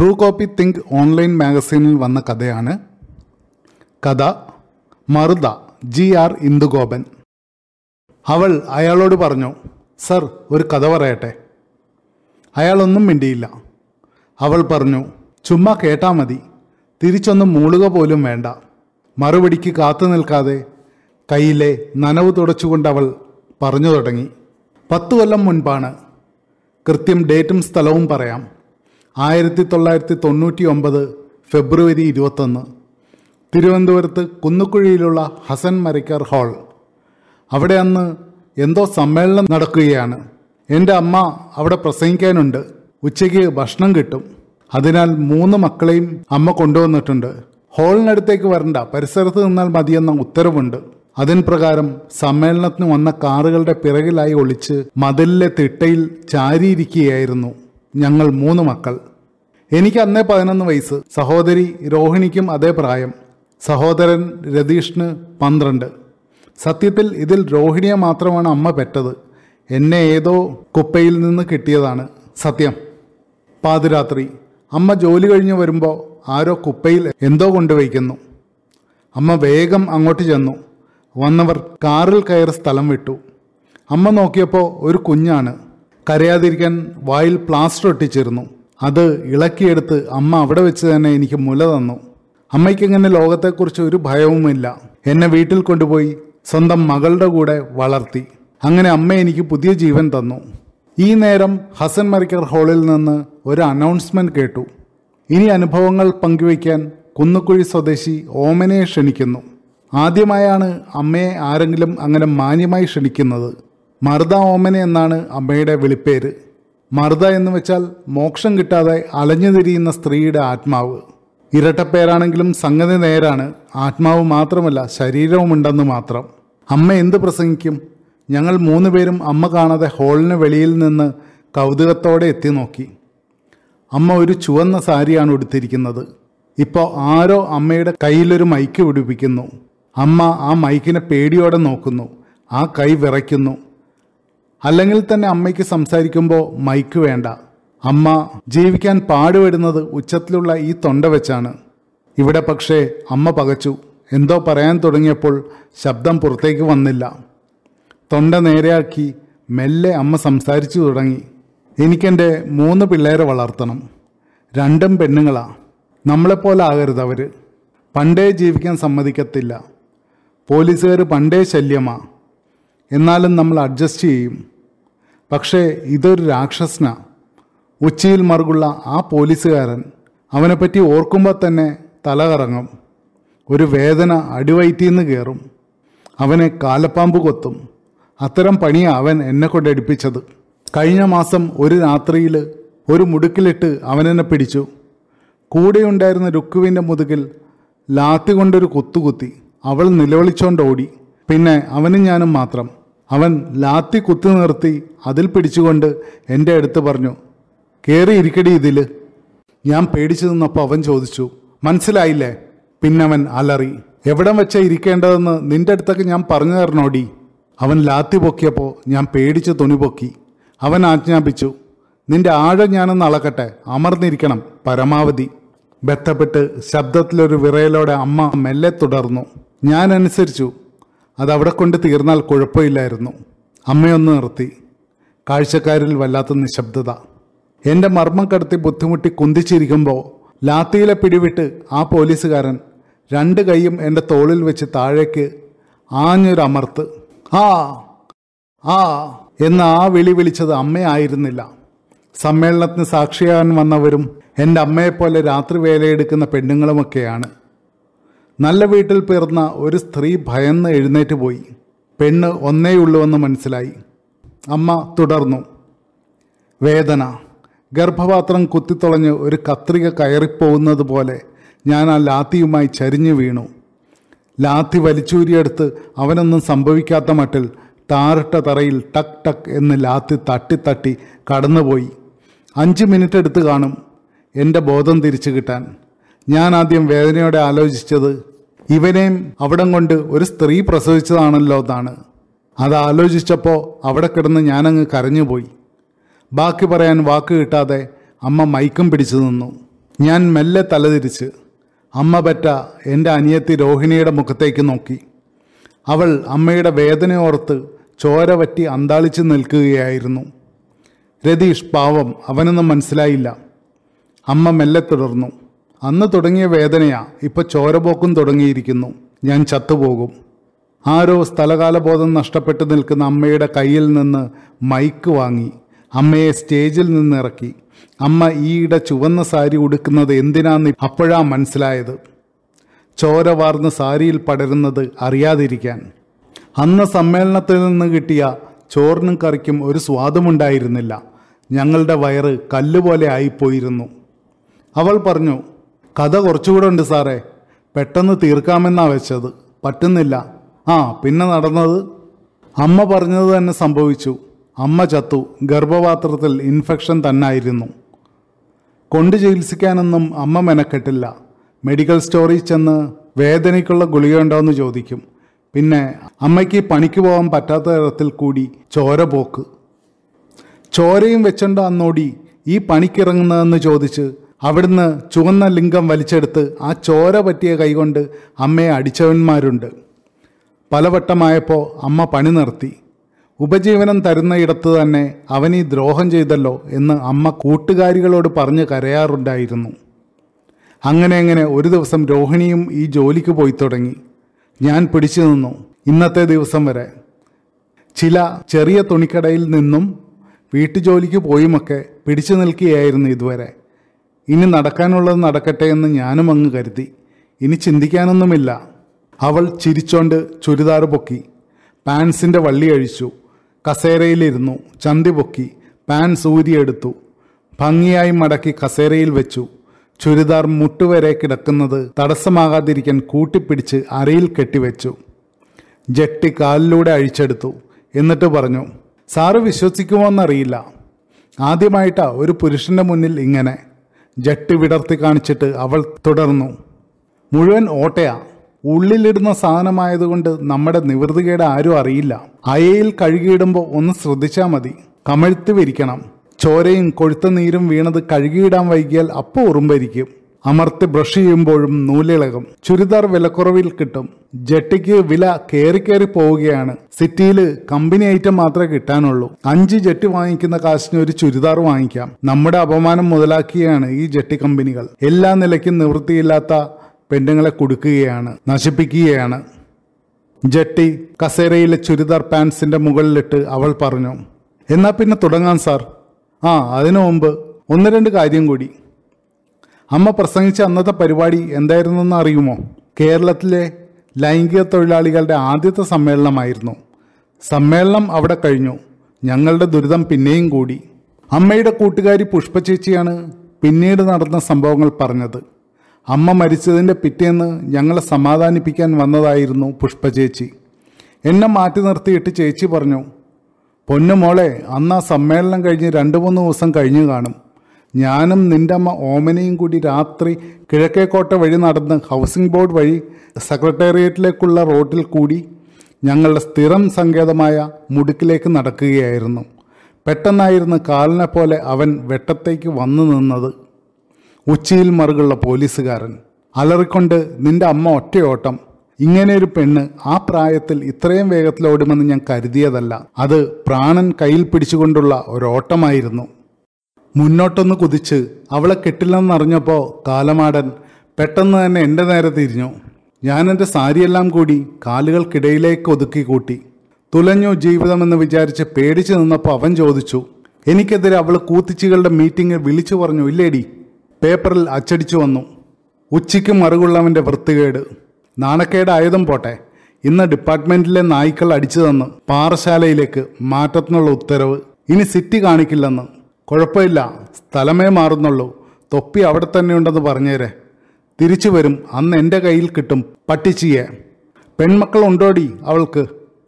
true copy think online മാഗസീനിൽ വന്ന കഥയാണ് കഥ മറുത ജി ആർ ഇന്ദുഗോപൻ അവൾ അയാളോട് പറഞ്ഞു സർ ഒരു കഥ പറയട്ടെ അയാളൊന്നും മിണ്ടിയില്ല അവൾ പറഞ്ഞു ചുമ്മാ കേട്ടാ മതി തിരിച്ചൊന്നും മൂളുക പോലും വേണ്ട മറുപടിക്ക് കാത്തു നിൽക്കാതെ കയ്യിലെ നനവ് തുടച്ചുകൊണ്ട് അവൾ പറഞ്ഞു തുടങ്ങി പത്തു കൊല്ലം മുൻപാണ് കൃത്യം ഡേറ്റും സ്ഥലവും പറയാം ആയിരത്തി തൊള്ളായിരത്തി തൊണ്ണൂറ്റി ഒമ്പത് ഫെബ്രുവരി ഇരുപത്തൊന്ന് തിരുവനന്തപുരത്ത് കുന്നുക്കുഴിയിലുള്ള ഹസൻ മരിക്കർ ഹാൾ അവിടെ അന്ന് എന്തോ സമ്മേളനം നടക്കുകയാണ് എൻ്റെ അമ്മ അവിടെ പ്രസംഗിക്കാനുണ്ട് ഉച്ചയ്ക്ക് ഭക്ഷണം കിട്ടും അതിനാൽ മൂന്ന് മക്കളെയും അമ്മ കൊണ്ടുവന്നിട്ടുണ്ട് ഹാളിനടുത്തേക്ക് വരണ്ട പരിസരത്ത് നിന്നാൽ മതിയെന്ന ഉത്തരവുണ്ട് അതിൻ പ്രകാരം സമ്മേളനത്തിന് വന്ന കാറുകളുടെ പിറകിലായി ഒളിച്ച് മതിലിലെ തിട്ടയിൽ ചാരിയിരിക്കുകയായിരുന്നു ഞങ്ങൾ മൂന്ന് മക്കൾ എനിക്ക് അന്നേ പതിനൊന്ന് വയസ്സ് സഹോദരി രോഹിണിക്കും അതേ പ്രായം സഹോദരൻ രതീഷിന് പന്ത്രണ്ട് സത്യത്തിൽ ഇതിൽ രോഹിണിയെ മാത്രമാണ് അമ്മ പെറ്റത് എന്നെ ഏതോ കുപ്പയിൽ നിന്ന് കിട്ടിയതാണ് സത്യം പാതിരാത്രി അമ്മ ജോലി കഴിഞ്ഞ് വരുമ്പോൾ ആരോ കുപ്പയിൽ എന്തോ കൊണ്ടുവയ്ക്കുന്നു അമ്മ വേഗം അങ്ങോട്ട് ചെന്നു വന്നവർ കാറിൽ കയറി സ്ഥലം വിട്ടു അമ്മ നോക്കിയപ്പോൾ ഒരു കുഞ്ഞാണ് കരയാതിരിക്കാൻ വായിൽ പ്ലാസ്റ്റർ ഒട്ടിച്ചിരുന്നു അത് ഇളക്കിയെടുത്ത് അമ്മ അവിടെ വെച്ച് തന്നെ എനിക്ക് മുല തന്നു അമ്മയ്ക്കിങ്ങനെ ലോകത്തെക്കുറിച്ച് ഒരു ഭയവുമില്ല എന്നെ വീട്ടിൽ കൊണ്ടുപോയി സ്വന്തം മകളുടെ കൂടെ വളർത്തി അങ്ങനെ അമ്മ എനിക്ക് പുതിയ ജീവൻ തന്നു ഈ നേരം ഹസൻ മരിക്കർ ഹാളിൽ നിന്ന് ഒരു അനൗൺസ്മെന്റ് കേട്ടു ഇനി അനുഭവങ്ങൾ പങ്കുവയ്ക്കാൻ കുന്നുക്കുഴി സ്വദേശി ഓമനയെ ക്ഷണിക്കുന്നു ആദ്യമായാണ് അമ്മയെ ആരെങ്കിലും അങ്ങനെ മാന്യമായി ക്ഷണിക്കുന്നത് മർദ ഓമന എന്നാണ് അമ്മയുടെ വിളിപ്പേര് മർദ എന്ന് വെച്ചാൽ മോക്ഷം കിട്ടാതെ അലഞ്ഞു തിരിയുന്ന സ്ത്രീയുടെ ആത്മാവ് ഇരട്ടപ്പേരാണെങ്കിലും സംഗതി നേരാണ് ആത്മാവ് മാത്രമല്ല ശരീരവുമുണ്ടെന്ന് മാത്രം അമ്മ എന്ത് പ്രസംഗിക്കും ഞങ്ങൾ മൂന്ന് പേരും അമ്മ കാണാതെ ഹാളിന് വെളിയിൽ നിന്ന് കൗതുകത്തോടെ എത്തി നോക്കി അമ്മ ഒരു ചുവന്ന സാരിയാണ് ഉടുത്തിരിക്കുന്നത് ഇപ്പോൾ ആരോ അമ്മയുടെ കയ്യിലൊരു മൈക്ക് പിടിപ്പിക്കുന്നു അമ്മ ആ മൈക്കിനെ പേടിയോടെ നോക്കുന്നു ആ കൈ വിറയ്ക്കുന്നു അല്ലെങ്കിൽ തന്നെ അമ്മയ്ക്ക് സംസാരിക്കുമ്പോൾ മൈക്ക് വേണ്ട അമ്മ ജീവിക്കാൻ പാടുപെടുന്നത് ഉച്ചത്തിലുള്ള ഈ തൊണ്ട വെച്ചാണ് ഇവിടെ പക്ഷേ അമ്മ പകച്ചു എന്തോ പറയാൻ തുടങ്ങിയപ്പോൾ ശബ്ദം പുറത്തേക്ക് വന്നില്ല തൊണ്ട നേരെയാക്കി മെല്ലെ അമ്മ സംസാരിച്ചു തുടങ്ങി എനിക്കെൻ്റെ മൂന്ന് പിള്ളേരെ വളർത്തണം രണ്ടും പെണ്ണുങ്ങളാ നമ്മളെപ്പോലെ ആകരുത് അവർ പണ്ടേ ജീവിക്കാൻ സമ്മതിക്കത്തില്ല പോലീസുകാർ പണ്ടേ ശല്യമാ എന്നാലും നമ്മൾ അഡ്ജസ്റ്റ് ചെയ്യും പക്ഷേ ഇതൊരു രാക്ഷസനാ ഉച്ചയിൽ മറുകുള്ള ആ പോലീസുകാരൻ അവനെപ്പറ്റി ഓർക്കുമ്പോൾ തന്നെ തല കറങ്ങും ഒരു വേദന അടിവയറ്റിന്ന് കയറും അവനെ കാലപ്പാമ്പ് കൊത്തും അത്തരം പണിയാ അവൻ എന്നെ കൊണ്ട് എടുപ്പിച്ചത് കഴിഞ്ഞ മാസം ഒരു രാത്രിയിൽ ഒരു മുടുക്കിലിട്ട് അവനെന്നെ പിടിച്ചു കൂടെയുണ്ടായിരുന്ന രുക്കുവിൻ്റെ മുതുകിൽ ലാത്തി കൊണ്ടൊരു കുത്തുകുത്തി അവൾ നിലവിളിച്ചോണ്ട് ഓടി പിന്നെ അവനും ഞാനും മാത്രം അവൻ ലാത്തി കുത്തി നിർത്തി അതിൽ പിടിച്ചുകൊണ്ട് എൻ്റെ അടുത്ത് പറഞ്ഞു കയറി ഇരിക്കടി ഇതിൽ ഞാൻ പേടിച്ചു നിന്നപ്പോൾ അവൻ ചോദിച്ചു മനസ്സിലായില്ലേ പിന്നവൻ അലറി എവിടം വെച്ചാ ഇരിക്കേണ്ടതെന്ന് നിന്റെ അടുത്തൊക്കെ ഞാൻ പറഞ്ഞു തരണോടി അവൻ ലാത്തി പൊക്കിയപ്പോൾ ഞാൻ പേടിച്ച് തുണി പൊക്കി അവൻ ആജ്ഞാപിച്ചു നിന്റെ ആഴം ഞാനൊന്ന് അളക്കട്ടെ അമർന്നിരിക്കണം പരമാവധി ബന്ധപ്പെട്ട് ശബ്ദത്തിലൊരു വിറയലോടെ അമ്മ മെല്ലെ തുടർന്നു ഞാൻ അനുസരിച്ചു അതവിടെ കൊണ്ട് തീർന്നാൽ കുഴപ്പമില്ലായിരുന്നു അമ്മയൊന്ന് നിർത്തി കാഴ്ചക്കാരിൽ വല്ലാത്ത നിശബ്ദത എൻ്റെ മർമ്മം കടത്തി ബുദ്ധിമുട്ടി കുന്തിച്ചിരിക്കുമ്പോൾ ലാത്തിയിലെ പിടിവിട്ട് ആ പോലീസുകാരൻ രണ്ട് കൈയും എൻ്റെ തോളിൽ വെച്ച് താഴേക്ക് ആഞ്ഞൊരു അമർത്ത് ആ ആ എന്ന് ആ വിളി വിളിച്ചത് അമ്മയായിരുന്നില്ല സമ്മേളനത്തിന് സാക്ഷിയാകാൻ വന്നവരും എൻ്റെ അമ്മയെപ്പോലെ രാത്രി വേലയെടുക്കുന്ന പെണ്ണുങ്ങളുമൊക്കെയാണ് നല്ല വീട്ടിൽ പിറന്ന ഒരു സ്ത്രീ ഭയന്ന് എഴുന്നേറ്റ് പോയി പെണ്ണ് ഒന്നേയുള്ളൂവെന്ന് മനസ്സിലായി അമ്മ തുടർന്നു വേദന ഗർഭപാത്രം കുത്തിത്തുളഞ്ഞ് ഒരു കത്രിക കയറിപ്പോകുന്നത് പോലെ ഞാൻ ആ ലാത്തിയുമായി ചരിഞ്ഞു വീണു ലാത്തി വലിച്ചൂരിയെടുത്ത് അവനൊന്നും സംഭവിക്കാത്ത മട്ടിൽ ടാറിട്ട തറയിൽ ടക്ക് ടക്ക് എന്ന് ലാത്തി തട്ടി തട്ടി കടന്നുപോയി അഞ്ച് മിനിറ്റ് എടുത്ത് കാണും എൻ്റെ ബോധം തിരിച്ചു കിട്ടാൻ ഞാൻ ആദ്യം വേദനയോടെ ആലോചിച്ചത് ഇവനെയും അവിടം കൊണ്ട് ഒരു സ്ത്രീ പ്രസവിച്ചതാണല്ലോ എന്നാണ് അത് ആലോചിച്ചപ്പോൾ അവിടെ കിടന്ന് ഞാനങ്ങ് കരഞ്ഞുപോയി ബാക്കി പറയാൻ വാക്ക് കിട്ടാതെ അമ്മ മൈക്കും പിടിച്ചു നിന്നു ഞാൻ മെല്ലെ തലതിരിച്ച് അമ്മ പറ്റ എൻ്റെ അനിയത്തി രോഹിണിയുടെ മുഖത്തേക്ക് നോക്കി അവൾ അമ്മയുടെ വേദനയോർത്ത് ചോര വറ്റി അന്താളിച്ച് നിൽക്കുകയായിരുന്നു രതീഷ് പാവം അവനൊന്നും മനസ്സിലായില്ല അമ്മ മെല്ലെ തുടർന്നു അന്ന് തുടങ്ങിയ വേദനയാ ഇപ്പൊ ചോരപോക്കും തുടങ്ങിയിരിക്കുന്നു ഞാൻ ചത്തുപോകും ആരോ സ്ഥലകാലബോധം നഷ്ടപ്പെട്ടു നിൽക്കുന്ന അമ്മയുടെ കയ്യിൽ നിന്ന് മൈക്ക് വാങ്ങി അമ്മയെ സ്റ്റേജിൽ നിന്ന് ഇറക്കി അമ്മ ഈയിടെ ചുവന്ന സാരി ഉടുക്കുന്നത് എന്തിനാന്ന് അപ്പോഴാ മനസ്സിലായത് ചോര വാർന്ന് സാരിയിൽ പടരുന്നത് അറിയാതിരിക്കാൻ അന്ന് സമ്മേളനത്തിൽ നിന്ന് കിട്ടിയ ചോറിനും കറിക്കും ഒരു സ്വാദുമുണ്ടായിരുന്നില്ല ഞങ്ങളുടെ വയറ് കല്ലുപോലെ ആയിപ്പോയിരുന്നു അവൾ പറഞ്ഞു കഥ കുറച്ചുകൂടെ ഉണ്ട് സാറേ പെട്ടെന്ന് തീർക്കാമെന്നാ വെച്ചത് പറ്റുന്നില്ല ആ പിന്നെ നടന്നത് അമ്മ പറഞ്ഞത് തന്നെ സംഭവിച്ചു അമ്മ ചത്തു ഗർഭപാത്രത്തിൽ ഇൻഫെക്ഷൻ തന്നായിരുന്നു കൊണ്ട് ചികിത്സിക്കാനൊന്നും അമ്മ മെനക്കെട്ടില്ല മെഡിക്കൽ സ്റ്റോറിൽ ചെന്ന് വേദനയ്ക്കുള്ള ഗുളിക ഉണ്ടോ എന്ന് ചോദിക്കും പിന്നെ അമ്മയ്ക്ക് പണിക്ക് പോകാൻ പറ്റാത്ത തരത്തിൽ കൂടി ചോര പോക്ക് ചോരയും വെച്ചുണ്ട് അന്നോടി ഈ പണിക്കിറങ്ങുന്നതെന്ന് ചോദിച്ച് അവിടുന്ന് ചുവന്ന ലിംഗം വലിച്ചെടുത്ത് ആ ചോര പറ്റിയ കൈകൊണ്ട് അമ്മയെ അടിച്ചവന്മാരുണ്ട് പലവട്ടമായപ്പോൾ അമ്മ പണി നിർത്തി ഉപജീവനം തരുന്ന ഇടത്ത് തന്നെ അവനീ ദ്രോഹം ചെയ്തല്ലോ എന്ന് അമ്മ കൂട്ടുകാരികളോട് പറഞ്ഞ് കരയാറുണ്ടായിരുന്നു അങ്ങനെ അങ്ങനെ ഒരു ദിവസം രോഹിണിയും ഈ ജോലിക്ക് പോയി തുടങ്ങി ഞാൻ പിടിച്ചു നിന്നു ഇന്നത്തെ ദിവസം വരെ ചില ചെറിയ തുണിക്കടയിൽ നിന്നും വീട്ടുജോലിക്ക് പോയുമൊക്കെ പിടിച്ചു നിൽക്കുകയായിരുന്നു ഇതുവരെ ഇനി നടക്കാനുള്ളത് നടക്കട്ടെ എന്ന് ഞാനും അങ്ങ് കരുതി ഇനി ചിന്തിക്കാനൊന്നുമില്ല അവൾ ചിരിച്ചോണ്ട് ചുരിദാർ പൊക്കി പാൻസിൻ്റെ വള്ളി അഴിച്ചു കസേരയിലിരുന്നു ചന്തി പൊക്കി പാൻസ് ഊരിയെടുത്തു ഭംഗിയായി മടക്കി കസേരയിൽ വെച്ചു ചുരിദാർ മുട്ടുവരെ കിടക്കുന്നത് തടസ്സമാകാതിരിക്കാൻ കൂട്ടിപ്പിടിച്ച് അരയിൽ കെട്ടിവെച്ചു ജട്ടി കാലിലൂടെ അഴിച്ചെടുത്തു എന്നിട്ട് പറഞ്ഞു സാറ് വിശ്വസിക്കുമോന്നറിയില്ല ആദ്യമായിട്ടാ ഒരു പുരുഷന്റെ മുന്നിൽ ഇങ്ങനെ ജട്ടി വിടർത്തി കാണിച്ചിട്ട് അവൾ തുടർന്നു മുഴുവൻ ഓട്ടയാ ഉള്ളിലിടുന്ന സാധനമായതുകൊണ്ട് നമ്മുടെ നിവൃത്തികേട് ആരും അറിയില്ല അയയിൽ കഴുകിയിടുമ്പോൾ ഒന്ന് ശ്രദ്ധിച്ചാൽ മതി കമഴ്ത്തി വിരിക്കണം ചോരയും കൊഴുത്ത നീരും വീണത് കഴുകിയിടാൻ വൈകിയാൽ അപ്പോൾ ഉറുമ്പരിക്കും അമർത്തി ബ്രഷ് ചെയ്യുമ്പോഴും നൂലിളകും ചുരിദാർ വിലക്കുറവിൽ കിട്ടും ജട്ടിക്ക് വില കയറി കയറി പോവുകയാണ് സിറ്റിയിൽ കമ്പനി ഐറ്റം മാത്രമേ കിട്ടാനുള്ളൂ അഞ്ച് ജട്ടി വാങ്ങിക്കുന്ന കാശിന് ഒരു ചുരിദാർ വാങ്ങിക്കാം നമ്മുടെ അപമാനം മുതലാക്കിയാണ് ഈ ജട്ടി കമ്പനികൾ എല്ലാ നിലയ്ക്കും നിവൃത്തിയില്ലാത്ത പെണ്ണുങ്ങളെ കൊടുക്കുകയാണ് നശിപ്പിക്കുകയാണ് ജട്ടി കസേരയിലെ ചുരിദാർ പാൻസിന്റെ മുകളിലിട്ട് അവൾ പറഞ്ഞു എന്നാ പിന്നെ തുടങ്ങാം സാർ ആ അതിനു മുമ്പ് ഒന്ന് രണ്ട് കാര്യം കൂടി അമ്മ പ്രസംഗിച്ച അന്നത്തെ പരിപാടി എന്തായിരുന്നെന്ന് അറിയുമോ കേരളത്തിലെ ലൈംഗിക തൊഴിലാളികളുടെ ആദ്യത്തെ സമ്മേളനമായിരുന്നു സമ്മേളനം അവിടെ കഴിഞ്ഞു ഞങ്ങളുടെ ദുരിതം പിന്നെയും കൂടി അമ്മയുടെ കൂട്ടുകാരി പുഷ്പചേച്ചിയാണ് പിന്നീട് നടന്ന സംഭവങ്ങൾ പറഞ്ഞത് അമ്മ മരിച്ചതിൻ്റെ പിറ്റേന്ന് ഞങ്ങളെ സമാധാനിപ്പിക്കാൻ വന്നതായിരുന്നു പുഷ്പചേച്ചി എന്നെ മാറ്റി നിർത്തിയിട്ട് ചേച്ചി പറഞ്ഞു പൊന്നു മോളെ അന്ന് ആ സമ്മേളനം കഴിഞ്ഞ് രണ്ട് മൂന്ന് ദിവസം കഴിഞ്ഞു കാണും ഞാനും നിന്റെ അമ്മ ഓമനയും കൂടി രാത്രി കിഴക്കേക്കോട്ട വഴി നടന്ന് ഹൗസിംഗ് ബോർഡ് വഴി സെക്രട്ടേറിയറ്റിലേക്കുള്ള റോഡിൽ കൂടി ഞങ്ങളുടെ സ്ഥിരം സങ്കേതമായ മുടുക്കിലേക്ക് നടക്കുകയായിരുന്നു പെട്ടെന്നായിരുന്നു കാലിനെ പോലെ അവൻ വെട്ടത്തേക്ക് വന്നു നിന്നത് ഉച്ചിയിൽ മറുകുള്ള പോലീസുകാരൻ അലറിക്കൊണ്ട് നിന്റെ അമ്മ ഒറ്റയോട്ടം ഇങ്ങനെയൊരു പെണ്ണ് ആ പ്രായത്തിൽ ഇത്രയും വേഗത്തിൽ ഓടുമെന്ന് ഞാൻ കരുതിയതല്ല അത് പ്രാണൻ കയ്യിൽ പിടിച്ചുകൊണ്ടുള്ള ഒരോട്ടമായിരുന്നു മുന്നോട്ടൊന്ന് കുതിച്ച് അവളെ കെട്ടില്ലെന്നറിഞ്ഞപ്പോൾ കാലമാടൻ പെട്ടെന്ന് തന്നെ എൻ്റെ നേരെ തിരിഞ്ഞു ഞാൻ എൻ്റെ സാരിയെല്ലാം കൂടി കാലുകൾക്കിടയിലേക്ക് ഒതുക്കി കൂട്ടി തുലഞ്ഞു ജീവിതമെന്ന് വിചാരിച്ച് പേടിച്ചു നിന്നപ്പോൾ അവൻ ചോദിച്ചു എനിക്കെതിരെ അവൾ കൂത്തിച്ചികളുടെ മീറ്റിംഗ് വിളിച്ചു പറഞ്ഞു ഇല്ലേടി പേപ്പറിൽ അച്ചടിച്ചു വന്നു ഉച്ചയ്ക്ക് മറുകുള്ളവൻ്റെ വൃത്തികേട് നാണക്കേടായതും പോട്ടെ ഇന്ന് ഡിപ്പാർട്ട്മെന്റിലെ നായ്ക്കൾ അടിച്ചു തന്ന് പാറശാലയിലേക്ക് മാറ്റത്തിനുള്ള ഉത്തരവ് ഇനി സിറ്റി കാണിക്കില്ലെന്ന് കുഴപ്പമില്ല സ്ഥലമേ മാറുന്നുള്ളൂ തൊപ്പി അവിടെ തന്നെ ഉണ്ടെന്ന് പറഞ്ഞേരെ തിരിച്ചു വരും അന്ന് എൻ്റെ കയ്യിൽ കിട്ടും പട്ടിച്ചിയെ പെൺമക്കൾ ഉണ്ടോടി അവൾക്ക്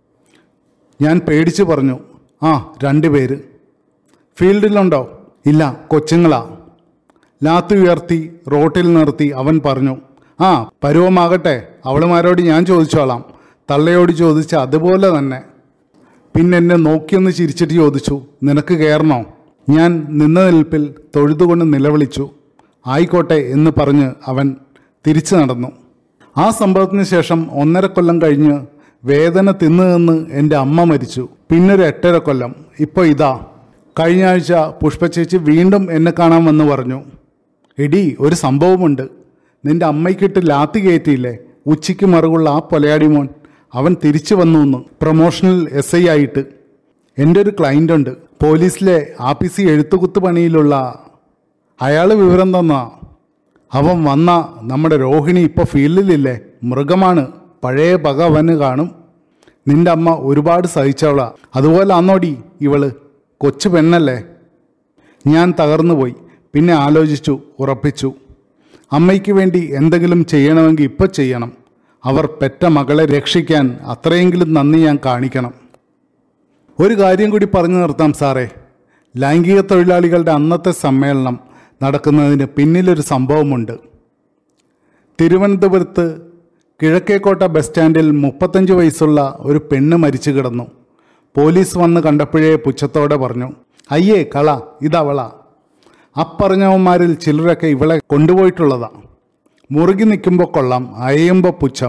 ഞാൻ പേടിച്ചു പറഞ്ഞു ആ രണ്ടുപേര് ഫീൽഡിലുണ്ടോ ഇല്ല കൊച്ചുങ്ങളാ ലാത്ത് ഉയർത്തി റോട്ടിൽ നിർത്തി അവൻ പറഞ്ഞു ആ പരുവമാകട്ടെ അവളുമാരോട് ഞാൻ ചോദിച്ചോളാം തള്ളയോട് ചോദിച്ച അതുപോലെ തന്നെ പിന്നെ എന്നെ നോക്കിയൊന്ന് ചിരിച്ചിട്ട് ചോദിച്ചു നിനക്ക് കയറണോ ഞാൻ നിന്ന നിൽപ്പിൽ തൊഴുതുകൊണ്ട് നിലവിളിച്ചു ആയിക്കോട്ടെ എന്ന് പറഞ്ഞ് അവൻ തിരിച്ചു നടന്നു ആ സംഭവത്തിന് ശേഷം ഒന്നര കൊല്ലം കഴിഞ്ഞ് വേദന തിന്നു നിന്ന് എൻ്റെ അമ്മ മരിച്ചു പിന്നൊരു എട്ടര കൊല്ലം ഇപ്പോൾ ഇതാ കഴിഞ്ഞ ആഴ്ച പുഷ്പചേച്ചി വീണ്ടും എന്നെ കാണാൻ വന്ന് പറഞ്ഞു എടി ഒരു സംഭവമുണ്ട് നിന്റെ അമ്മയ്ക്കിട്ട് ലാത്തി കയറ്റിയില്ലേ ഉച്ചയ്ക്ക് മറുകുള്ള ആ പൊലയാടി മോൻ അവൻ തിരിച്ചു വന്നു എന്ന് പ്രൊമോഷണൽ എസ് ഐ ആയിട്ട് എൻ്റെ ഒരു ക്ലയൻ്റ് ഉണ്ട് പോലീസിലെ ആപ്പീസി എഴുത്തുകുത്ത് പണിയിലുള്ള അയാൾ വിവരം തന്നാ അവൻ വന്ന നമ്മുടെ രോഹിണി ഇപ്പോൾ ഫീൽഡിലില്ലേ മൃഗമാണ് പഴയ പക അവന് കാണും നിന്റെ അമ്മ ഒരുപാട് സഹിച്ചവളാ അതുപോലെ അന്നോടി ഇവള് കൊച്ചു പെണ്ണല്ലേ ഞാൻ തകർന്നുപോയി പിന്നെ ആലോചിച്ചു ഉറപ്പിച്ചു അമ്മയ്ക്ക് വേണ്ടി എന്തെങ്കിലും ചെയ്യണമെങ്കിൽ ഇപ്പോൾ ചെയ്യണം അവർ പെറ്റ മകളെ രക്ഷിക്കാൻ അത്രയെങ്കിലും നന്ദി ഞാൻ കാണിക്കണം ഒരു കാര്യം കൂടി പറഞ്ഞു നിർത്താം സാറേ ലൈംഗിക തൊഴിലാളികളുടെ അന്നത്തെ സമ്മേളനം നടക്കുന്നതിന് പിന്നിലൊരു സംഭവമുണ്ട് തിരുവനന്തപുരത്ത് കിഴക്കേക്കോട്ട ബസ് സ്റ്റാൻഡിൽ മുപ്പത്തഞ്ച് വയസ്സുള്ള ഒരു പെണ്ണ് മരിച്ചു കിടന്നു പോലീസ് വന്ന് കണ്ടപ്പോഴേ പുച്ഛത്തോടെ പറഞ്ഞു അയ്യേ കള ഇതവള അപ്പറഞ്ഞവന്മാരിൽ ചിലരൊക്കെ ഇവളെ കൊണ്ടുപോയിട്ടുള്ളതാ മുറുകി നിൽക്കുമ്പോൾ കൊള്ളാം അയയുമ്പോൾ പുച്ഛം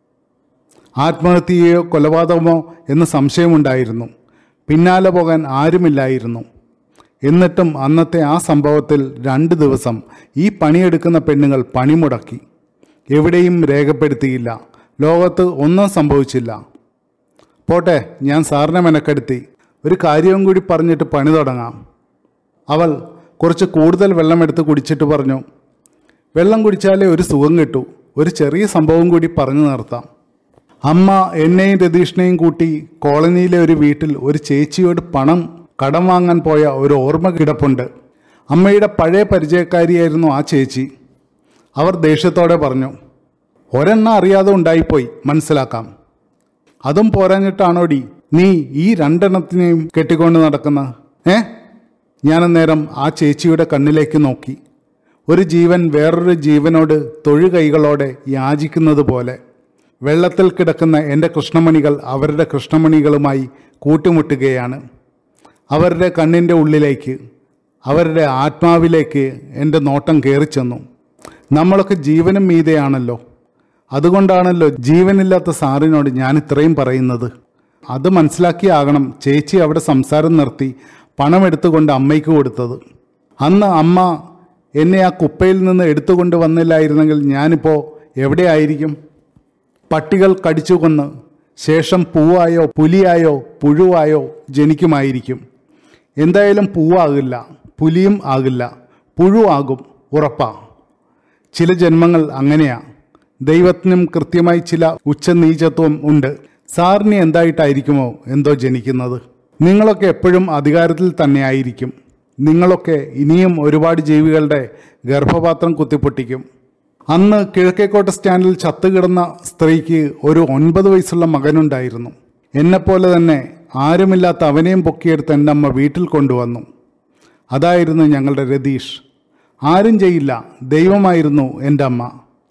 ആത്മഹത്യയോ കൊലപാതകമോ എന്ന് സംശയമുണ്ടായിരുന്നു പിന്നാലെ പോകാൻ ആരുമില്ലായിരുന്നു എന്നിട്ടും അന്നത്തെ ആ സംഭവത്തിൽ രണ്ട് ദിവസം ഈ പണിയെടുക്കുന്ന പെണ്ണുങ്ങൾ പണിമുടക്കി എവിടെയും രേഖപ്പെടുത്തിയില്ല ലോകത്ത് ഒന്നും സംഭവിച്ചില്ല പോട്ടെ ഞാൻ സാറിനെ മെനക്കെടുത്തി ഒരു കാര്യവും കൂടി പറഞ്ഞിട്ട് പണി തുടങ്ങാം അവൾ കുറച്ച് കൂടുതൽ വെള്ളമെടുത്ത് കുടിച്ചിട്ട് പറഞ്ഞു വെള്ളം കുടിച്ചാലേ ഒരു സുഖം കിട്ടൂ ഒരു ചെറിയ സംഭവം കൂടി പറഞ്ഞു നിർത്താം അമ്മ എന്നെയും രതീഷിനെയും കൂട്ടി കോളനിയിലെ ഒരു വീട്ടിൽ ഒരു ചേച്ചിയോട് പണം കടം വാങ്ങാൻ പോയ ഒരു ഓർമ്മ കിടപ്പുണ്ട് അമ്മയുടെ പഴയ പരിചയക്കാരിയായിരുന്നു ആ ചേച്ചി അവർ ദേഷ്യത്തോടെ പറഞ്ഞു ഒരെണ്ണം അറിയാതെ ഉണ്ടായിപ്പോയി മനസ്സിലാക്കാം അതും പോരാഞ്ഞിട്ടാണോടി നീ ഈ രണ്ടെണ്ണത്തിനെയും കെട്ടിക്കൊണ്ട് നടക്കുന്ന ഏ ഞാനന്നേരം ആ ചേച്ചിയുടെ കണ്ണിലേക്ക് നോക്കി ഒരു ജീവൻ വേറൊരു ജീവനോട് തൊഴു കൈകളോടെ യാചിക്കുന്നത് പോലെ വെള്ളത്തിൽ കിടക്കുന്ന എൻ്റെ കൃഷ്ണമണികൾ അവരുടെ കൃഷ്ണമണികളുമായി കൂട്ടിമുട്ടുകയാണ് അവരുടെ കണ്ണിൻ്റെ ഉള്ളിലേക്ക് അവരുടെ ആത്മാവിലേക്ക് എൻ്റെ നോട്ടം കയറിച്ചെന്നു നമ്മളൊക്കെ ജീവനും മീതെയാണല്ലോ അതുകൊണ്ടാണല്ലോ ജീവനില്ലാത്ത സാറിനോട് ഞാൻ ഇത്രയും പറയുന്നത് അത് മനസ്സിലാക്കിയാകണം ചേച്ചി അവിടെ സംസാരം നിർത്തി പണം എടുത്തുകൊണ്ട് അമ്മയ്ക്ക് കൊടുത്തത് അന്ന് അമ്മ എന്നെ ആ കുപ്പയിൽ നിന്ന് എടുത്തുകൊണ്ട് വന്നില്ലായിരുന്നെങ്കിൽ ഞാനിപ്പോൾ എവിടെയായിരിക്കും പട്ടികൾ കടിച്ചു കൊന്ന് ശേഷം പൂവായോ പുലിയായോ പുഴുവായോ ജനിക്കുമായിരിക്കും എന്തായാലും പൂവാകില്ല പുലിയും ആകില്ല പുഴുവാകും ഉറപ്പാ ചില ജന്മങ്ങൾ അങ്ങനെയാ ദൈവത്തിനും കൃത്യമായി ചില ഉച്ചനീചത്വം ഉണ്ട് സാറിന് എന്തായിട്ടായിരിക്കുമോ എന്തോ ജനിക്കുന്നത് നിങ്ങളൊക്കെ എപ്പോഴും അധികാരത്തിൽ തന്നെയായിരിക്കും നിങ്ങളൊക്കെ ഇനിയും ഒരുപാട് ജീവികളുടെ ഗർഭപാത്രം കുത്തിപ്പൊട്ടിക്കും അന്ന് കിഴക്കേക്കോട്ട സ്റ്റാൻഡിൽ ചത്തുകിടന്ന സ്ത്രീക്ക് ഒരു ഒൻപത് വയസ്സുള്ള മകനുണ്ടായിരുന്നു എന്നെപ്പോലെ തന്നെ ആരുമില്ലാത്ത അവനെയും പൊക്കിയെടുത്ത് എൻ്റെ അമ്മ വീട്ടിൽ കൊണ്ടുവന്നു അതായിരുന്നു ഞങ്ങളുടെ രതീഷ് ആരും ചെയ്യില്ല ദൈവമായിരുന്നു എൻ്റെ അമ്മ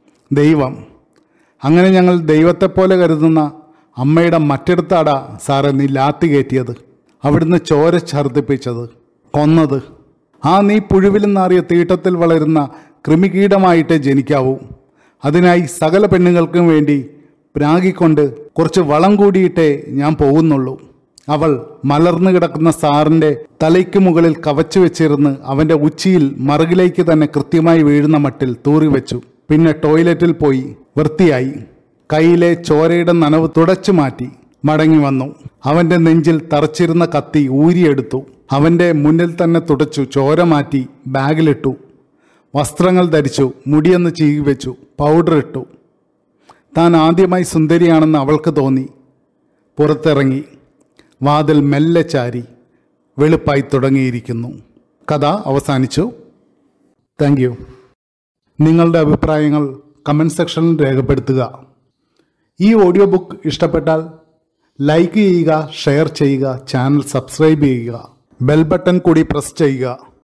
ദൈവം അങ്ങനെ ഞങ്ങൾ ദൈവത്തെപ്പോലെ കരുതുന്ന അമ്മയുടെ മറ്റിടത്താടാ സാറെ നീ ലാത്തി കയറ്റിയത് അവിടുന്ന് ചോര ഛർദ്ദിപ്പിച്ചത് കൊന്നത് ആ നീ പുഴുവിലും നാറിയ തീട്ടത്തിൽ വളരുന്ന കൃമികീടമായിട്ടേ ജനിക്കാവൂ അതിനായി സകല പെണ്ണുങ്ങൾക്കും വേണ്ടി പ്രാഗിക്കൊണ്ട് കുറച്ച് വളം കൂടിയിട്ടേ ഞാൻ പോകുന്നുള്ളൂ അവൾ മലർന്നു കിടക്കുന്ന സാറിന്റെ തലയ്ക്ക് മുകളിൽ കവച്ചു വെച്ചിരുന്ന് അവന്റെ ഉച്ചിയിൽ മറുകിലേക്ക് തന്നെ കൃത്യമായി വീഴുന്ന മട്ടിൽ തൂറി വെച്ചു പിന്നെ ടോയ്ലറ്റിൽ പോയി വൃത്തിയായി കയ്യിലെ ചോരയുടെ നനവ് തുടച്ചു മാറ്റി മടങ്ങി വന്നു അവന്റെ നെഞ്ചിൽ തറച്ചിരുന്ന കത്തി ഊരിയെടുത്തു അവന്റെ മുന്നിൽ തന്നെ തുടച്ചു ചോര മാറ്റി ബാഗിലിട്ടു വസ്ത്രങ്ങൾ ധരിച്ചു മുടിയൊന്ന് ചീകി വെച്ചു പൗഡർ ഇട്ടു താൻ ആദ്യമായി സുന്ദരിയാണെന്ന് അവൾക്ക് തോന്നി പുറത്തിറങ്ങി വാതിൽ മെല്ലെ ചാരി വെളുപ്പായി തുടങ്ങിയിരിക്കുന്നു കഥ അവസാനിച്ചു താങ്ക് യു നിങ്ങളുടെ അഭിപ്രായങ്ങൾ കമൻറ്റ് സെക്ഷനിൽ രേഖപ്പെടുത്തുക ഈ ഓഡിയോ ബുക്ക് ഇഷ്ടപ്പെട്ടാൽ ലൈക്ക് ചെയ്യുക ഷെയർ ചെയ്യുക ചാനൽ സബ്സ്ക്രൈബ് ചെയ്യുക ബെൽ ബട്ടൺ കൂടി പ്രസ് ചെയ്യുക